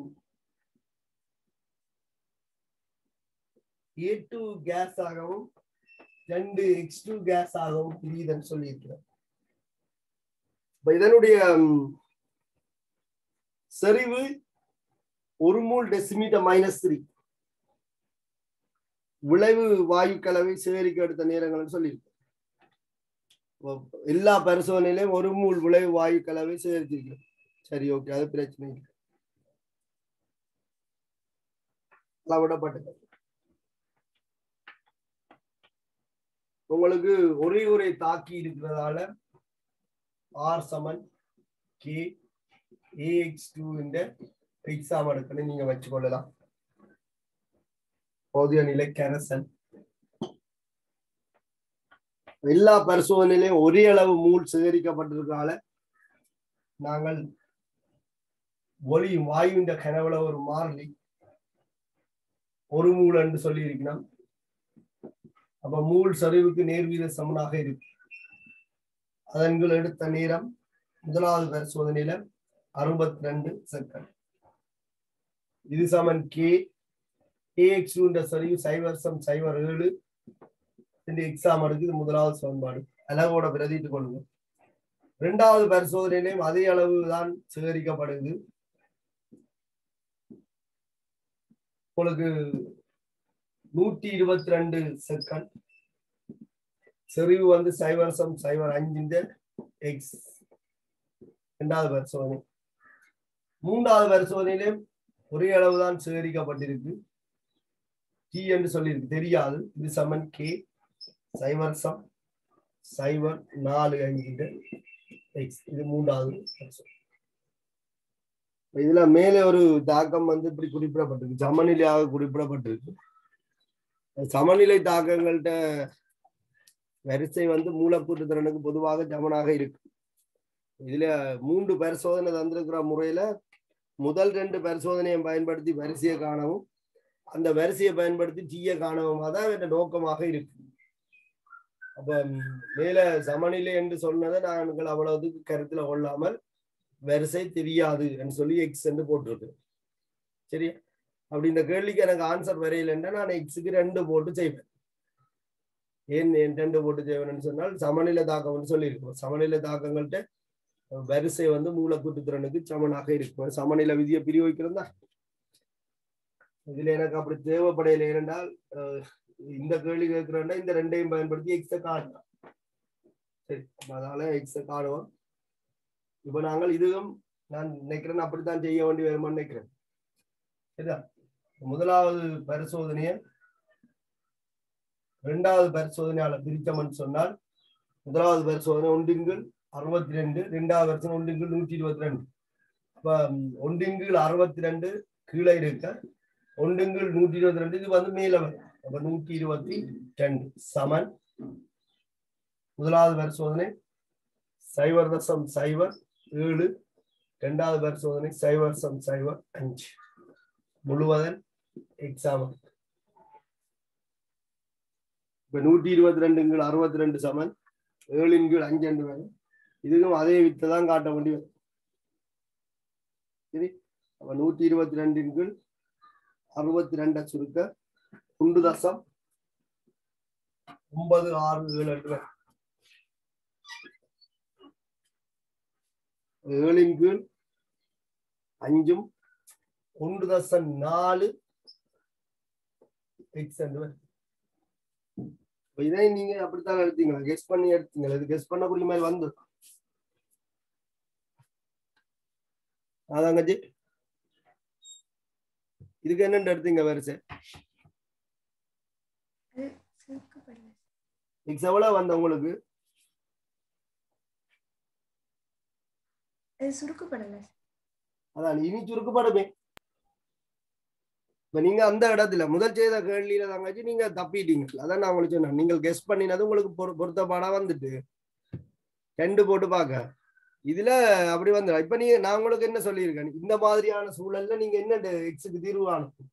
A two gas ஆகவும் ரெண்டு எக்ஸ் டூ கேஸ் ஆகவும் பிரியுதுன்னு சொல்லியிருக்கிறோம் இப்ப இதனுடைய ம், செறிவு ஒரு மூல் டெசிமீட்டர் மைனஸ் த்ரீ விளைவு வாயு கலவை சேகரிக்க எடுத்த நேரங்கள்னு சொல்லியிருக்கு இப்போ எல்லா பரிசோதனையிலையும் ஒரு மூல் விளைவு வாயு கலவை சேகரிச்சிருக்கிறோம் சரி ஓகே அது பிரச்சனை இல்லை அளவிடப்பட்டது உங்களுக்கு ஒரே ஒரே தாக்கி இருக்கிறதால ஆர் சமன் கே ஏஎக்ஸ் டூ இந்த எக்ஸாம் எடுக்கணும் நீங்க வச்சுக்கொள்ளலாம் போதிய நிலை கரசன் எல்லா பரிசோதனையிலையும் ஒரே அளவு மூல் சேகரிக்கப்பட்டிருக்கால நாங்கள் ஒளியும் வாயுவின் கனவுல ஒரு மாறிலி ஒரு மூல் என்று சொல்லி இருக்கிறோம் அப்ப மூல் சரிவுக்கு நேர்வீத சமனாக இருக்கு அதன்கள் எடுத்த நேரம் முதலாவது பரிசோதனையில அறுபத்தி ரெண்டு செகண்ட் இது சமன் கே ஏஎக்ஸ் என்ற சரிவு சைவர் சம் சைவர் ஏழு இந்த எக்ஸாம் எடுக்குது முதலாவது சமன்பாடு அளவோட பிரதிட்டு கொள்ளுங்க இரண்டாவது பரிசோதனையிலையும் அதே அளவு தான் சேகரிக்கப்படுது உங்களுக்கு நூற்றி இருபத்தி ரெண்டு செகண்ட் செறிவு வந்து சைவர் சம் சைவர் அஞ்சு எக்ஸ் இரண்டாவது பரிசோதனை மூன்றாவது பரிசோதனையிலும் ஒரே அளவு தான் சேகரிக்கப்பட்டிருக்கு டி என்று சொல்லியிருக்கு தெரியாது இது சமன் கே சைவர் சம் சைவர் நாலு அஞ்சு எக்ஸ் இது மூன்றாவது பரிசோதனை இதுல மேலே ஒரு தாக்கம் வந்து இப்படி குறிப்பிடப்பட்டிருக்கு சமநிலையாக குறிப்பிடப்பட்டிருக்கு சமநிலை தாக்கங்கள்ட்ட வரிசை வந்து மூலக்கூற்று திறனுக்கு பொதுவாக சமனாக இருக்கு இதுல மூன்று பரிசோதனை தந்திருக்கிற முறையில முதல் ரெண்டு பரிசோதனையை பயன்படுத்தி வரிசையை காணவும் அந்த வரிசையை பயன்படுத்தி டீயை காணவும் தான் என்ற நோக்கமாக இருக்கு அப்ப ம், மேல சமநிலை என்று சொன்னதை நாங்கள் அவ்வளவுக்கு கருத்துல கொள்ளாமல் வரிசை தெரியாது என்று சொல்லி எக்ஸ் என்று போட்டிருக்கு சரியா அப்படி இந்த கேள்விக்கு எனக்கு ஆன்சர் வரையில்லைன்னா நான் எக்ஸுக்கு ரெண்டு போட்டு செய்வேன் ஏன் ஏன் ரெண்டு போட்டு செய்வேன்னு சொன்னால் சமநிலை தாக்கம்னு சொல்லியிருக்கோம் சமநிலை தாக்கங்கள்ட்ட வரிசை வந்து மூலக்கூட்டு திறனுக்கு சமனாக இருக்கும் சமநிலை விதியை பிரிவைக்கிறதா இதுல எனக்கு அப்படி தேவைப்படையில ஏனென்றால் அஹ், இந்த கேள்வி கேட்கிறேன்னா இந்த ரெண்டையும் பயன்படுத்தி எக்ஸ காணலாம் சரி அப்ப அதனால எக்ஸ காணுவோம் இப்ப நாங்கள் இதுவும் நான் நினைக்கிறேன் அப்படித்தான் செய்ய வேண்டி வருமான்னு நினைக்கிறேன் சரியா முதலாவது பரிசோதனையை இரண்டாவது பரிசோதனையால பிரித்தோம்னு சொன்னால் முதலாவது பரிசோதனை ஒன்றின்கீழ் அறுபத்தி ரெண்டு ரெண்டாவது வருஷம் ஒன்றின்கீழ் நூற்றி இருபத்தி ரெண்டு அப்ப ம், ஒன்றின்கீழ் அறுபத்தி ரெண்டு கீழே இருக்க ஒன்றுங்கள் நூற்றி இருபத்தி ரெண்டு இது வந்து மேல வரும் அப்ப நூற்றி இருபத்தி ரெண்டு சமன் முதலாவது பரிசோதனை சைவர் தசம் சைவர் ஏழு இரண்டாவது பரிசோதனை சைவர் சம் சைவர் அஞ்சு முழுவதன் எக்ஸாம் இப்ப நூற்றி இருபத்தி ரெண்டுங்கள் அறுபத்தி ரெண்டு சமன் ஏழின் கீழ் அஞ்சு ரெண்டு வரும் இதுக்கும் அதே வித்தை தான் காட்ட வேண்டி வரும் சரி அப்ப நூற்றி இருபத்தி ரெண்டின் கீழ் அறுபத்தி ரெண்டை சுருக்க குண்டு தசம் ஒன்பது ஆறு ஏழு எட்டு வரும். ஏழின் கீழ் அஞ்சும் ஒன்று தசம் நாலு எக்ஸ் ரெண்டு வரும். இப்ப இதை நீங்க அப்படித்தான் எடுத்தீங்களா கெஸ் பண்ணி எடுத்தீங்களா இது கெஸ் பண்ணக்கூடிய மாதிரி வந்து அதாங்கச்சி இதுக்கு என்னென்ன எடுத்தீங்க வரிசை அது சுருக்கப்படல எக்ஸ் எவ்வளவு வந்த உங்களுக்கு அது சுருக்கப்படல அதான் இனி சுருக்கப்படுமே இப்ப நீங்க அந்த இடத்துல முதல் செய்த கேள்வியில தாங்காச்சு நீங்க தப்பிட்டீங்க அதான் நான் உங்களுக்கு சொன்னேன் நீங்கள் கெஸ் பண்ணினது உங்களுக்கு பொரு- பொருத்தப்பாடா வந்துட்டு ரெண்டு போட்டு பார்க்க இதுல அப்படி வந்து இப்ப நீங்க நான் உங்களுக்கு என்ன சொல்லியிருக்கேன் இந்த மாதிரியான சூழல்ல நீங்க என்ன எக்ஸுக்கு தீர்வு காணும்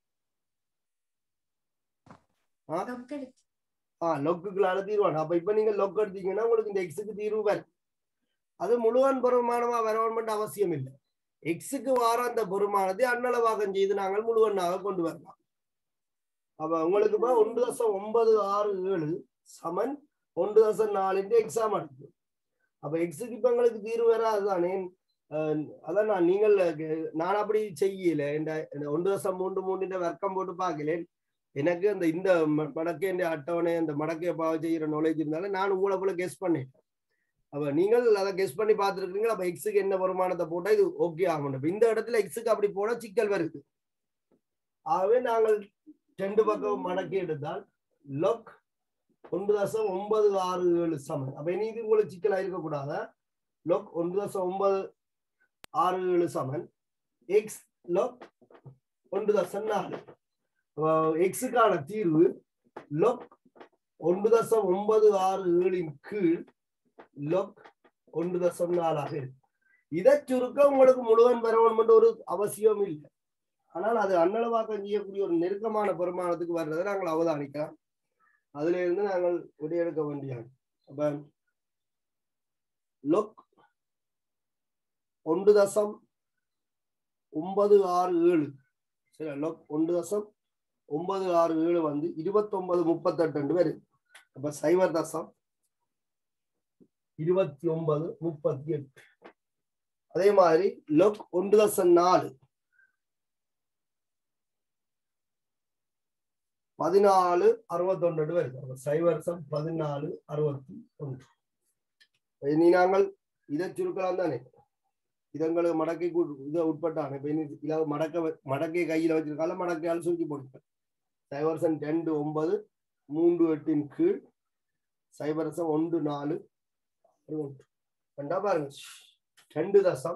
லொக் எடுத்து ஆ லொக்குகளால தீர்வான அப்ப இப்ப நீங்க லொக் எடுத்தீங்கன்னா உங்களுக்கு இந்த எக்ஸுக்கு தீர்வு வரும் அது முழுவன் பெருமானமா வரணும்னு அவசியம் இல்லை எக்ஸுக்கு வார அந்த பெருமானத்தை அன்னளவாகம் செய்து நாங்கள் முழுவனாக கொண்டு வரலாம் அப்ப உங்களுக்கு இப்ப ஒன்று தசம் ஒன்பது ஆறு ஏழு சமன் ஒன்று தசம் நாலுன்ற எக்ஸாம் எடுத்து அப்ப எக்ஸுக்கு இப்ப எங்களுக்கு தீர்வு வேற அதுதானே அஹ் அதான் நான் நீங்கள் அஹ், நான் அப்படி செய்யல இந்த இந்த ஒன்று தசம் மூன்று மூன்று வர்க்கம் போட்டு பார்க்கலேன் எனக்கு அந்த இந்த ம- மடக்கை இந்த அட்டவணை அந்த மடக்கையை பாவ செய்யற நாலேஜ் இருந்தாலும் நான் உங்களை போல கெஸ் பண்ணேன் அப்ப நீங்கள் அதை கெஸ் பண்ணி பார்த்துருக்கீங்க அப்ப எக்ஸுக்கு என்ன வருமானத்தை போட்டா இது ஓகே ஆகணும் இப்ப இந்த இடத்துல எக்ஸுக்கு அப்படி போனா சிக்கல் வருது ஆகவே நாங்கள் ரெண்டு பக்கம் மடக்கி எடுத்தால் லொக் ஒன்று தசம் ஒன்பது ஆறு ஏழு சமன் அப்ப இனி இது உங்களுக்கு சிக்கலா இருக்கக்கூடாதா லொக் ஒன்று தசம் ஒன்பது ஆறு ஏழு சமன் எக்ஸ் லொக் ஒன்று தசம் நாலு எக்ஸுக்கான தீர்வு லொக் ஒன்று தசம் ஒன்பது ஆறு ஏழின் கீழ் லொக் ஒன்று தசம் நாலாக இருக்கு இதை சுருக்க உங்களுக்கு முழுவன் பெறணும் ஒரு அவசியம் இல்லை ஆனால் அது அன்னளவாக்கம் செய்யக்கூடிய ஒரு நெருக்கமான பெருமானத்துக்கு வர்றதை நாங்கள் அவதானிக்கலாம் அதுல இருந்து நாங்கள் விடையெடுக்க வேண்டியது அப்ப லொக் ஒன்று தசம் ஒன்பது ஆறு ஏழு சரி லொக் ஒன்று தசம் ஒன்பது ஆறு ஏழு வந்து இருபத்தொன்பது முப்பத்தெட்டு ரெண்டு பேரு அப்ப சைவர் தசம் இருபத்தி ஒன்பது முப்பத்தி எட்டு அதே மாதிரி லொக் ஒன்று தசம் நாலு பதினாலு அறுபத்தொன்று ரெண்டு வருது அப்ப சைவர்சம் பதினாலு அறுபத்தி ஒன்று இனி நாங்கள் இதை சுருக்கலாம் தானே இதங்களுக்கு மடக்கை இதை உட்பட்டான இப்ப இனி இதை மடக்க வ- மடக்கை கையில வச்சிருக்கால மடக்கையால் சுருக்கி போட்டுப்பேன் சைவரசன் ரெண்டு ஒன்பது மூன்று எட்டின் கீழ் சைவரசம் ஒன்று நாலு ஆறு ஒன்று ரெண்டா பாருங்க ரெண்டு தசம்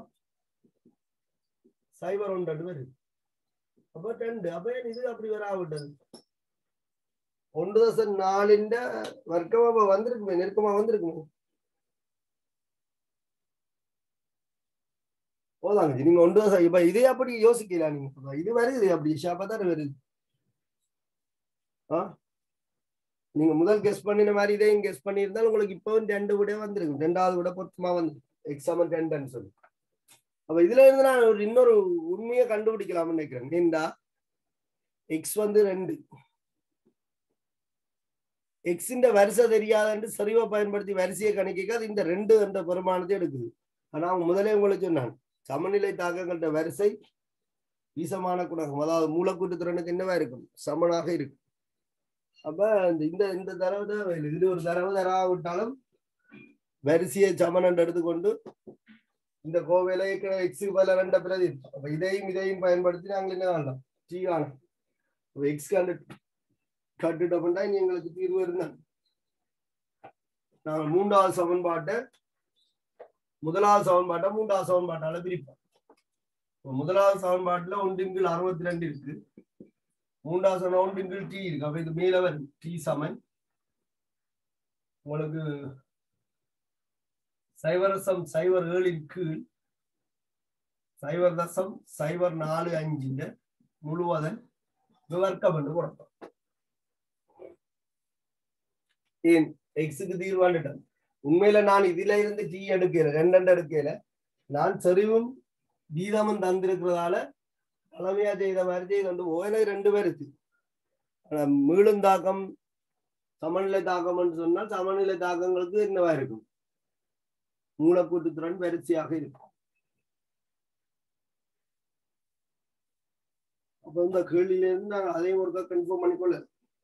சைபர் ஒன்று ரெண்டு வருது அப்ப ரெண்டு அப்ப ஏன் இது அப்படி வராவிட்டது ஒன்று தசம் நாலிண்ட வர்க்கமா அப்ப வந்திருக்குமே நெருக்கமா வந்திருக்குமே போதாங்க ஜி. நீங்க ஒன்று தசம் இப்ப இதே அப்படி யோசிக்கலாம் நீங்க இப்ப இது வருது அப்படி ஷாப்பா தானே வருது ஆ நீங்க முதல் கெஸ் பண்ணின மாதிரி இதையும் கெஸ் பண்ணியிருந்தால் உங்களுக்கு இப்பவும் ரெண்டு விட வந்திருக்கும் ரெண்டாவது விட பொருத்தமா வந்து எக்ஸாம் ரெண்டுன்னு சொல்லி அப்ப இதுல இருந்து நான் ஒரு இன்னொரு உண்மையை கண்டுபிடிக்கலாம்னு நினைக்கிறேன் ஏண்டா எக்ஸ் வந்து ரெண்டு எக்ஸின் வரிசை தெரியாதுன்னு சரிவா பயன்படுத்தி வரிசையை கணக்கிக்க அது இந்த ரெண்டு என்ற பெருமானத்தை எடுக்குது ஆனா அவங்க முதலே உங்களுக்கு சொன்னாங்க சமநிலை தாக்கங்கள்ட்ட வரிசை வீசமான குணகம் அதாவது மூலக்கூட்டு திறனுக்கு என்னவா இருக்கும் சமனாக இருக்கும் அப்ப இந்த இந்த இந்த தரவு தான் வேணும். இது ஒரு தரவு தராவிட்டாலும் வரிசையை சமனன்று எடுத்துக்கொண்டு இந்த கோவையில எக்ஸுக்கு பதில ரெண்ட பிரதி இருக்கு. அப்ப இதையும் இதையும் பயன்படுத்தி நாங்கள் என்ன காணலாம் டி காணும் எக்ஸ் கண்டு கட்டுட்டோம்னா இனி எங்களுக்கு தீர்வு இருந்தாங்க நாங்கள் மூன்றாவது சமன்பாட்டை முதலாவது சமன்பாட்டை மூன்றாவது சமன்பாட்டால பிரிப்போம் இப்ப முதலாவது சமன்பாட்டுல ஒன்றின் கீழ் அறுபத்தி ரெண்டு இருக்கு மூன்றாவது சமன் ஒன்றின் கீழ் டி இருக்கு அப்ப இது மேல வரும் டி சமன் உங்களுக்கு சைவரசம் சைவர் ஏழின் கீழ் சைவர் தசம் சைவர் நாலு அஞ்சுங்க முழுவதன் விவர்க்கம் என்று கொடுப்போம் ஏன் எக்ஸுக்கு தீர்வாண்டுட்டேன் உண்மையில நான் இதுல இருந்து டீ எடுக்கல ரெண்டு எடுக்கல நான் செறிவும் வீதமும் தந்திருக்கிறதால பழமையா செய்த மாதிரி செய்து வந்து ஓயனை ரெண்டு பேர் இருக்கு ஆனா மீளும் தாக்கம் சமநிலை தாக்கம்னு சொன்னால் சமநிலை தாக்கங்களுக்கு என்னவா இருக்கும் மூலக்கூட்டுத்திறன் வரிசையாக இருக்கும் அப்ப இந்த கேள்வியில இருந்து நாங்கள் அதையும் ஒருக்கா கன்ஃபார்ம் பண்ணிக்கொள்ள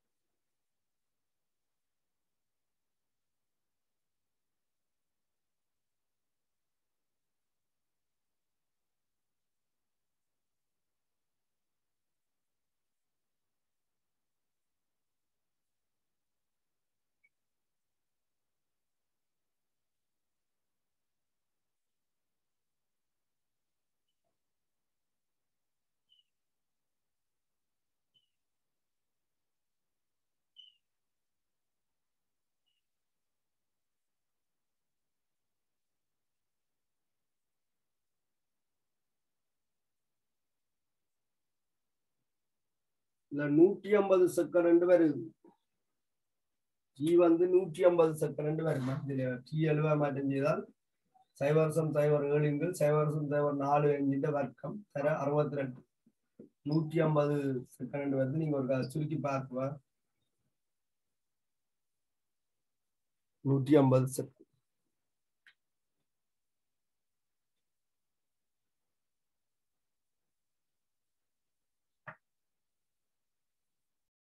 இல்ல நூற்றி ஐம்பது செகண்ட் வருது டி வந்து நூற்றி ஐம்பது செகண்ட் வரும் இதுல டி எழுவ மாற்றம் செய்தால் சைவரசம் சைவர் ஏழுங்கள் சைவரசம் சைவர் நாலு அஞ்சுன்ற வர்க்கம் தர அறுபத்தி ரெண்டு நூற்றி ஐம்பது செகண்ட் வந்து நீங்க ஒரு க- சுருக்கி பார்க்குவா நூற்றி ஐம்பது செகண்ட்